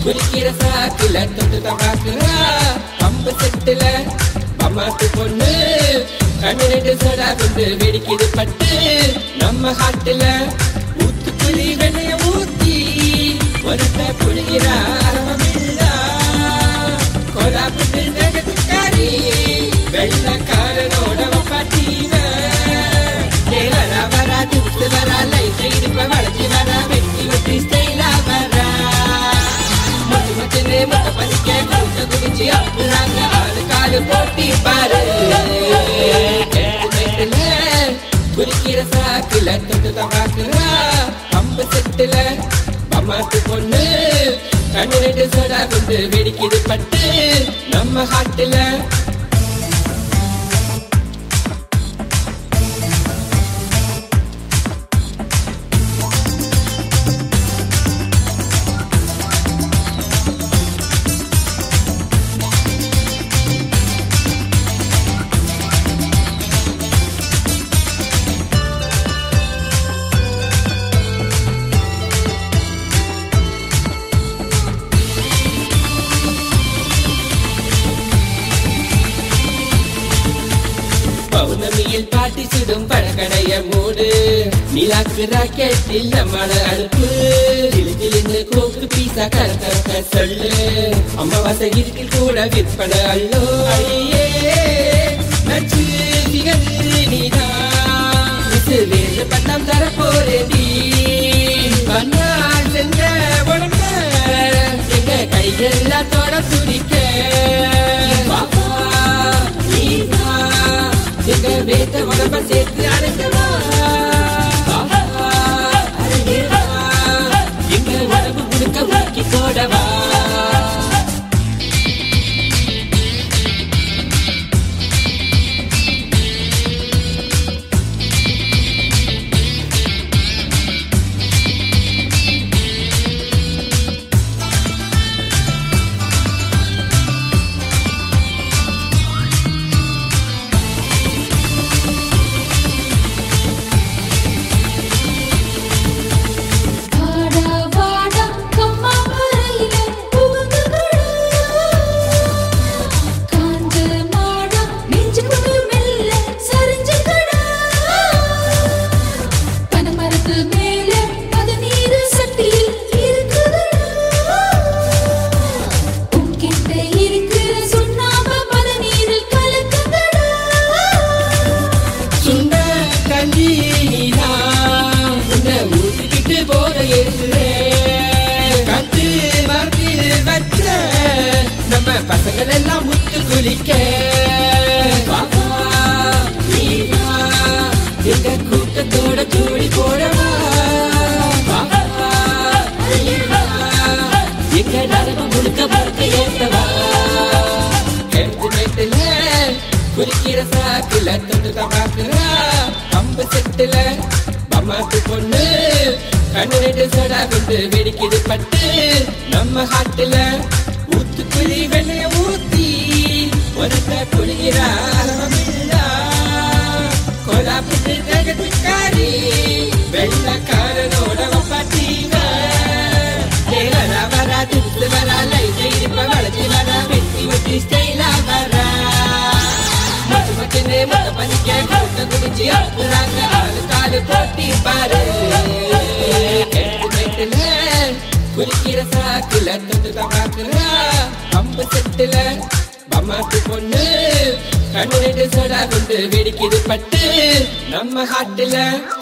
குளிக்கிற சாக்குல தொட்டு தபாக்குறா பம்பு செட்டுல அம்மாக்கு பொண்ணு கண்ணு ரெண்டு சோடா கொண்டு வெடிக்குது பட்டு நம்ம ஹாட்டுல ஊத்துக்குழி வெண்ணைய ஊத்தி ஒருத்த குளிக்கிறா அரவமில்லா கோலாப்பட்டு நகத்துக்காரி வெள்ளக்காரனோட பாட்டீவ கேளரா வரா துத்து வரா லைட் இடுப்ப வளைச்சு வரா வெட்டி வெட்டி ஸ்டைலா வரா மொட்டு மொட்டுன்னு முட்டை பறிக்க கூட்ட குடிச்சு அப்புறாங்க ஆளு காலு போட்டி பாரு குளிக்கிற சாக்குல தொட்டு தபாக்குறா பம்பு செட்டுல அம்மாக்கு பொண்ணு கண்ணு ரெண்டு சோடா கொண்டு வெடிக்குது பட்டு நம்ம ஹாட்டுல பௌர்ணமியில் பாட்டி சுடும் பழக்கடைய மூடு நிலாக்கு ராக்கெட்டில் நம்மள அனுப்பு ஜிலுஜிலுன்னு கோக்கு பீசா கரகரக்க சொல்லு அம்மாவாசை இருக்கில் கூட விற்பனை அல்லோ ஐயே நச்சு திகழ் நீதான் மிசு வேறு பட்டம் தர போறேன் பண்ணால் சென்ற உடம்ப எங்க கையெல்லாம் தொட துடிக்க பாப்பா நீதா எங்க வேத்த உடம்ப சேர்த்து அடைக்கவா பாப்பா அருகேவா எங்க உடம்பு முழுக்க முக்கி போடவா வாடா வாடா கம்மா மரையிலே புகுந்துடா காஞ்ச மாடா நெஞ்சுக்குள்ள மெல்ல சரிஞ்சுடா பனமரத்து மேல பதநீர் சட்டியில் இருக்குதுடா உன்கிட்ட இருக்கிற சுண்ணாம்பு பதநீரில் கலக்குதுடா சுண்ட கஞ்சி நீதான் உன்னை ஊத்திக்கிட்டு போற இருக்கிறேன் கத்து மரத்தில் வச்ச நம்ம பசங்கள் எல்லாம் முத்து குளிக்க பாப்பா நீதா எங்க கூட்டத்தோட ஜோடி போடவா பாப்பா நீதா எங்க நரம்பு முழுக்க முழுக்க ஏத்தவா கெடுத்து நெட்டுல குளிக்கிற சாக்குல தொட்டு தபாக்குறா பம்பு செட்டுல அம்மாக்கு பொண்ணு கண்ணு ரெண்டு சோடா கொண்டு வெடிக்குது பட்டு நம்ம ஹாட்டுல ஊத்துக்குழி வெள்ளைய ஊத்தி ஒருத்த குளிக்கிறா அரவமில்லா கோலாப்பட்டு நகத்துக்காரி வெள்ளக்காரனோட பாட்டீவ கேளரா வரா துத்து வரா லைட் இருப்ப வளைச்சு வரா வெட்டி வெட்டி ஸ்டைலா வரா மொட்டு மொட்டுன்னு முட்டை பறிக்க கூட்ட குடிச்சு அப்புறாங்க ஆளு காலு போட்டி பாரு கெட்டு மெட்டுல குளிக்கிற சாக்குல தொட்டு தபாக்குறா பம்பு செட்டுல அம்மாக்கு பொண்ணு கண்ணு ரெண்டு சோடா கொண்டு வெடிக்குது பட்டு நம்ம ஹாட்டுல